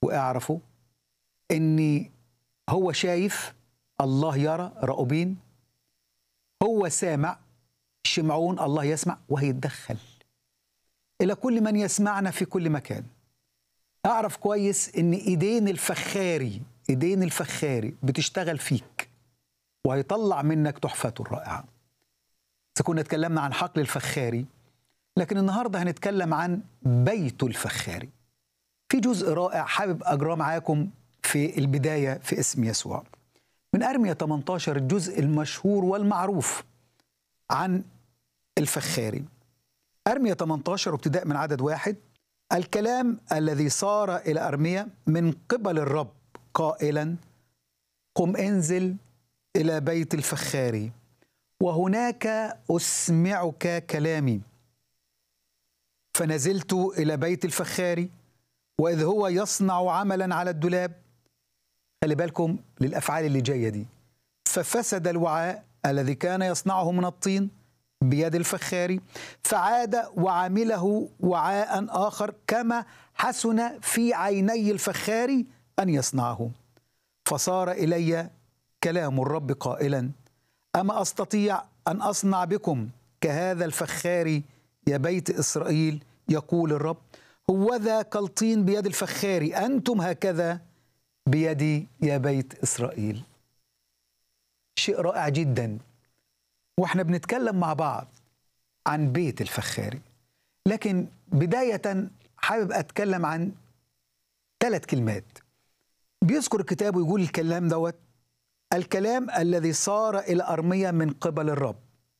واعرفوا ان هو شايف الله يرى رأوبين هو سامع شمعون الله يسمع وهيتدخل إلى كل من يسمعنا في كل مكان أعرف كويس إن إيدين الفخاري إيدين الفخاري بتشتغل فيك وهيطلع منك تحفته الرائعة كنا اتكلمنا عن حقل الفخاري لكن النهاردة هنتكلم عن بيت الفخاري في جزء رائع حابب أجراه معاكم في البداية في اسم يسوع من أرمية 18 الجزء المشهور والمعروف عن الفخاري أرمية 18 ابتداء من عدد واحد الكلام الذي صار إلى أرمية من قبل الرب قائلا قم انزل إلى بيت الفخاري وهناك أسمعك كلامي فنزلت إلى بيت الفخاري وإذ هو يصنع عملا على الدولاب خلي بالكم للأفعال اللي جاية دي ففسد الوعاء الذي كان يصنعه من الطين بيد الفخاري فعاد وعمله وعاء آخر كما حسن في عيني الفخاري أن يصنعه فصار إلي كلام الرب قائلا أما أستطيع أن أصنع بكم كهذا الفخاري يا بيت إسرائيل يقول الرب هوذا كالطين بيد الفخاري أنتم هكذا بيدي يا بيت إسرائيل شيء رائع جدا واحنا بنتكلم مع بعض عن بيت الفخاري لكن بداية حابب أتكلم عن ثلاث كلمات بيذكر الكتاب ويقول الكلام دوت الكلام الذي صار إلى أرمية من قبل الرب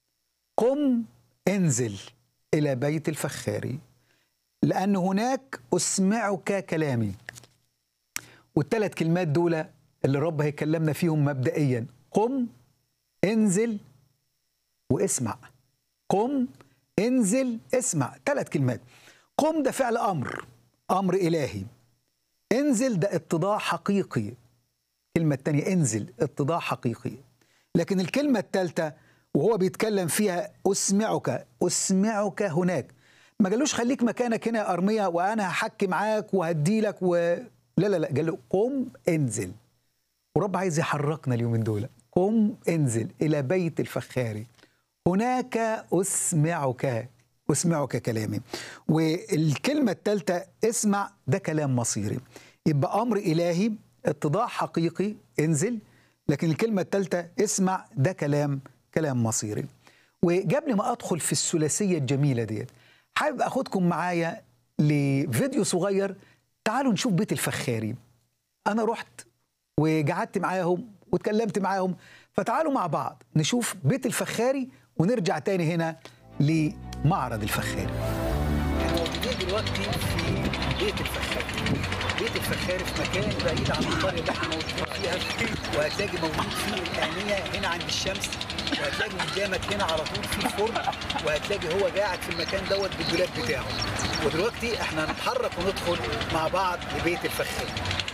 قم انزل إلى بيت الفخاري لأن هناك أسمعك كلامي والثلاث كلمات دول اللي الرب هيكلمنا فيهم مبدئيا قم انزل واسمع قم انزل اسمع ثلاث كلمات قم ده فعل امر امر الهي انزل ده اتضاع حقيقي الكلمه الثانيه انزل اتضاع حقيقي لكن الكلمه الثالثه وهو بيتكلم فيها اسمعك اسمعك هناك ما قالوش خليك مكانك هنا يا ارميه وانا هحكي معاك وهديلك و لا لا لا قال له قم انزل ورب عايز يحركنا اليومين دول قم انزل الى بيت الفخاري هناك اسمعك اسمعك كلامي والكلمه الثالثه اسمع ده كلام مصيري يبقى امر الهي اتضاع حقيقي انزل لكن الكلمه الثالثه اسمع ده كلام كلام مصيري وقبل ما ادخل في الثلاثيه الجميله ديت حابب اخدكم معايا لفيديو صغير تعالوا نشوف بيت الفخاري انا رحت وقعدت معاهم واتكلمت معاهم فتعالوا مع بعض نشوف بيت الفخاري ونرجع تاني هنا لمعرض الفخاري احنا موجودين دلوقتي في بيت الفخاري بيت الفخاري في مكان بعيد عن القريه اللي احنا موجودين فيها وهتلاقي موجود فيه الآنية هنا عند الشمس وهتلاقي قدامك هنا على طول في فرن وهتلاقي هو قاعد في المكان دوت بالدولاب بتاعه ودلوقتي احنا هنتحرك وندخل مع بعض لبيت الفخاري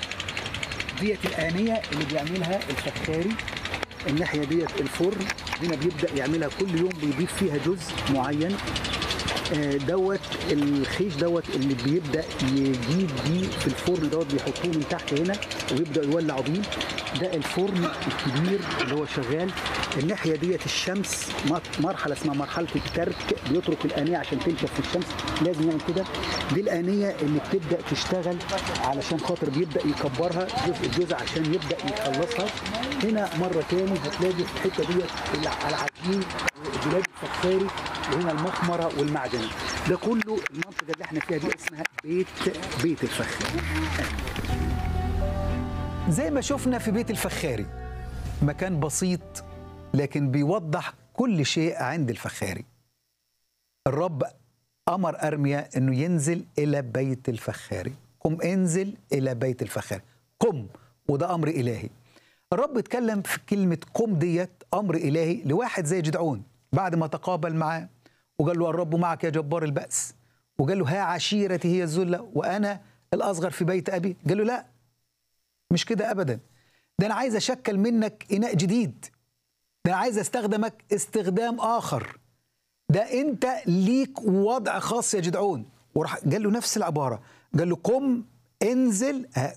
ديت الآنية اللي بيعملها الفخاري الناحية ديت الفرن هنا بيبدأ يعملها كل يوم بيضيف فيها جزء معين آه، دوت الخيش دوت اللي بيبدا يجيب بيه في الفرن دوت بيحطوه من تحت هنا ويبدا يولع بيه ده الفرن الكبير اللي هو شغال الناحيه ديت الشمس مر- مرحله اسمها مرحله الترك بيترك الانيه عشان تنشف في الشمس لازم يعمل كده دي الانيه اللي بتبدا تشتغل علشان خاطر بيبدا يكبرها جزء جزء عشان يبدا يخلصها هنا مره تاني هتلاقي في الحته ديت العجين دولاب الفخاري وهنا المخمره والمعدن ده كله المنطقه اللي احنا فيها دي اسمها بيت بيت الفخاري زي ما شفنا في بيت الفخاري مكان بسيط لكن بيوضح كل شيء عند الفخاري الرب امر ارميا انه ينزل الى بيت الفخاري قم انزل الى بيت الفخاري قم وده امر الهي الرب اتكلم في كلمه قم ديت امر الهي لواحد زي جدعون بعد ما تقابل معاه وقال له الرب معك يا جبار البأس وقال له ها عشيرتي هي الذلة وأنا الأصغر في بيت أبي قال له لا مش كده أبدا ده أنا عايز أشكل منك إناء جديد ده أنا عايز أستخدمك استخدام آخر ده أنت ليك وضع خاص يا جدعون وراح قال له نفس العبارة قال له قم انزل ها،